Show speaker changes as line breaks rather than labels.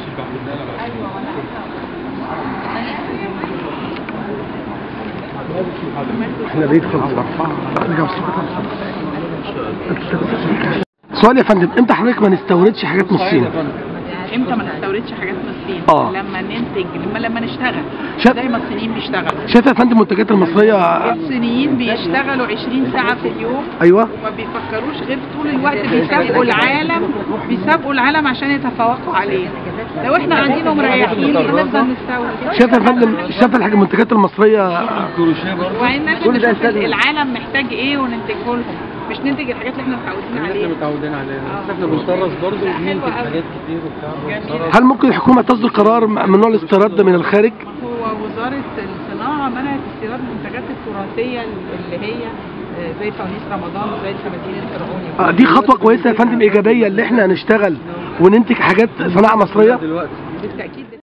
احنا بعيد خالص ارجع بسرعه سؤال يا فندم امتى حضرتك ما نستوردش حاجات من الصين؟
امتى ما نستوردش حاجات من الصين
آه.
لما ننتج لما لما نشتغل
شاف-
زي ما الصينيين بيشتغلوا
شايف يا فندم المنتجات المصريه
الصينيين بيشتغلوا 20 ساعة في اليوم
ايوه
وما بيفكروش غير طول الوقت بيسابقوا العالم بيسابقوا العالم عشان يتفوقوا عليه لو احنا قاعدين ومريحين هنفضل نستورد
شايف يا فندم شايف الحاجه المنتجات المصريه
وبعدين لازم نشوف العالم محتاج ايه وننتجه لهم مش ننتج الحاجات اللي احنا متعودين عليها
متعودين عليها
آه.
بس احنا بنطرز برضه
لا، حلوة
وبننتج
أوي.
حاجات كتير وبتاع
جميل.
بنطرز.
هل ممكن الحكومه تصدر قرار من نوع الاستيراد من الخارج؟
هو وزارة الصناعة منعت استيراد المنتجات التراثية اللي هي آه، زي فوانيس رمضان وزي الفنادين الفرعوني
آه، دي خطوه كويسه يا فندم ايجابيه اللي احنا نشتغل وننتج حاجات صناعه مصريه
دلوقتي
بالتأكيد